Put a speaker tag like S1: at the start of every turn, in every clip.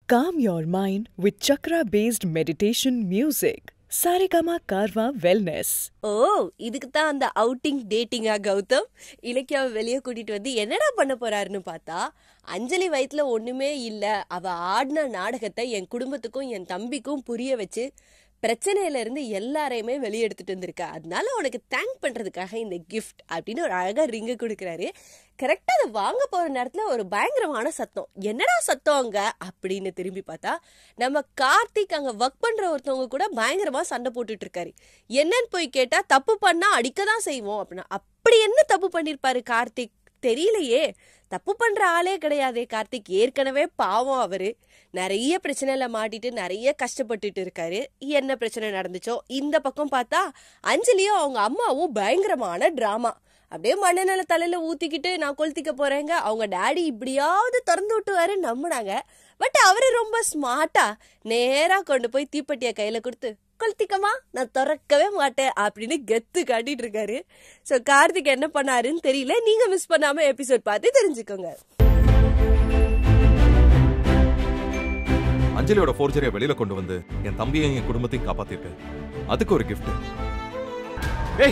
S1: Calm your mind with chakra based meditation music. Saregama Karwa Wellness.
S2: ஓ இதுக்கு தான் அந்த outing டேட்டிங்கா Gautham இலக்கியாவை வெளியே கூட்டிட்டு வந்து என்னடா பண்ண போறாருன்னு பார்த்தா அஞ்சலி வயித்துல ஒண்ணுமே இல்ல அவ ஆடின நாடகத்தை என் குடும்பத்துக்கும் என் தம்பிக்கும் புரிய வச்சு பிரச்சனையில இருந்து எல்லாரையுமே வெளியே எடுத்துட்டு வந்திருக்க அதனால உனக்கு தேங்க் பண்றதுக்காக இந்த கிஃப்ட் அப்படின்னு ஒரு அழகா ரிங்கு கொடுக்குறாரு கரெக்டா அதை வாங்க போற நேரத்துல ஒரு பயங்கரமான சத்தம் என்னடா சத்தம் அங்க அப்படின்னு திரும்பி பார்த்தா நம்ம கார்த்திக் அங்க ஒர்க் பண்ற ஒருத்தவங்க கூட பயங்கரமா சண்டை போட்டுட்டு இருக்காரு என்னன்னு போய் கேட்டா தப்பு பண்ணா அடிக்க தான் செய்வோம் அப்படின்னா அப்படி என்ன தப்பு பண்ணிருப்பாரு கார்த்திக் தெரியலையே தப்பு பண்ற ஆளே கிடையாதே கார்த்திக் ஏற்கனவே பாவம் அவரு நிறைய பிரச்சனையில மாட்டிட்டு நிறைய கஷ்டப்பட்டுட்டு இருக்காரு என்ன பிரச்சனை நடந்துச்சோ இந்த பக்கம் பார்த்தா அஞ்சலியும் அவங்க அம்மாவும் பயங்கரமான டிராமா அப்படியே மண்ணெண்ணெயில தலையில ஊத்திக்கிட்டு நான் கொளுத்திக்க போறேங்க அவங்க டாடி இப்படியாவது திறந்து விட்டுவாரு நம்பினாங்க பட் அவரு ரொம்ப ஸ்மார்ட்டா நேரா கொண்டு போய் தீப்பெட்டிய கையில கொடுத்து கொளுத்திக்கமா நான் திறக்கவே மாட்டேன் அப்படின்னு கெத்து காட்டிட்டு இருக்காரு சோ கார்த்திக் என்ன பண்ணாருன்னு தெரியல நீங்க மிஸ் பண்ணாம எபிசோட் பார்த்து தெரிஞ்சுக்கோங்க
S3: அஞ்சலியோட ஃபோர்ஜரியை வெளியில கொண்டு வந்து என் தம்பியையும் என் குடும்பத்தையும் காப்பாத்திருக்க அதுக்கு ஒரு gift ஏய்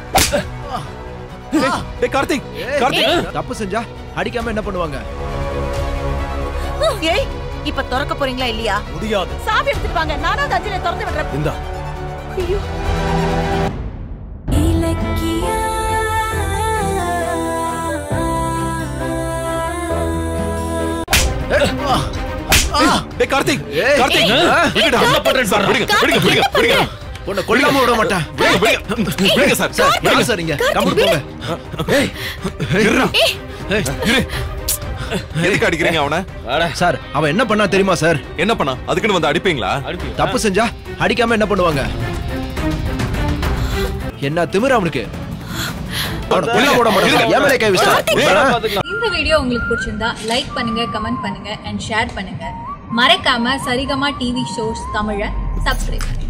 S3: ஏய், டேய் கார்த்திக் கார்த்திக்
S4: தப்பு செஞ்சா அடிக்காம என்ன பண்ணுவாங்க
S5: ஏய் இப்ப திறக்க போறீங்களா இல்லையா
S3: முடியாது
S5: சாவி எடுத்துட்டு வாங்க நானும் அந்த அஞ்சலியை திறந்து விடுறேன்
S3: இந்தா
S5: ஐயோ
S3: டேய் கார்த்திக்
S4: ஏய்.
S3: கார்த்திக்
S4: ஆ.
S3: விடுடா. சார், விடுங்க, விடுங்க, விடுங்க, விடுங்க.
S4: உன்னை கொல்லாம விட மாட்டேன்
S3: விடுங்க, விடுங்க. விடுங்க சார்,
S4: சார்
S3: விடுங்க
S4: வாங்க சார் இங்க கம்முனு போங்க ஏய்
S3: இருடா.
S4: ஏய்.
S3: இரு. எதுக்கு அடிக்கிறீங்க அவனை
S4: சார் அவன் என்ன பண்ணா தெரியுமா சார்
S3: என்ன பண்ணா அதுக்குன்னு வந்து அடிப்பீங்களா
S4: தப்பு செஞ்சா அடிக்காம என்ன பண்ணுவாங்க என்ன திமிரு அவனுக்கு அவனை கொல்ல விட மாட்டான் என் மேலே கை வச்சிட்டான்.
S6: இந்த வீடியோ உங்களுக்கு பிடிச்சிருந்தா லைக் பண்ணுங்க கமெண்ட் பண்ணுங்க அண்ட் ஷேர் பண்ணுங்க மறக்காம சரிகமா டிவி ஷோஸ் தமிழை சப்ஸ்கிரைப் பண்ணுங்க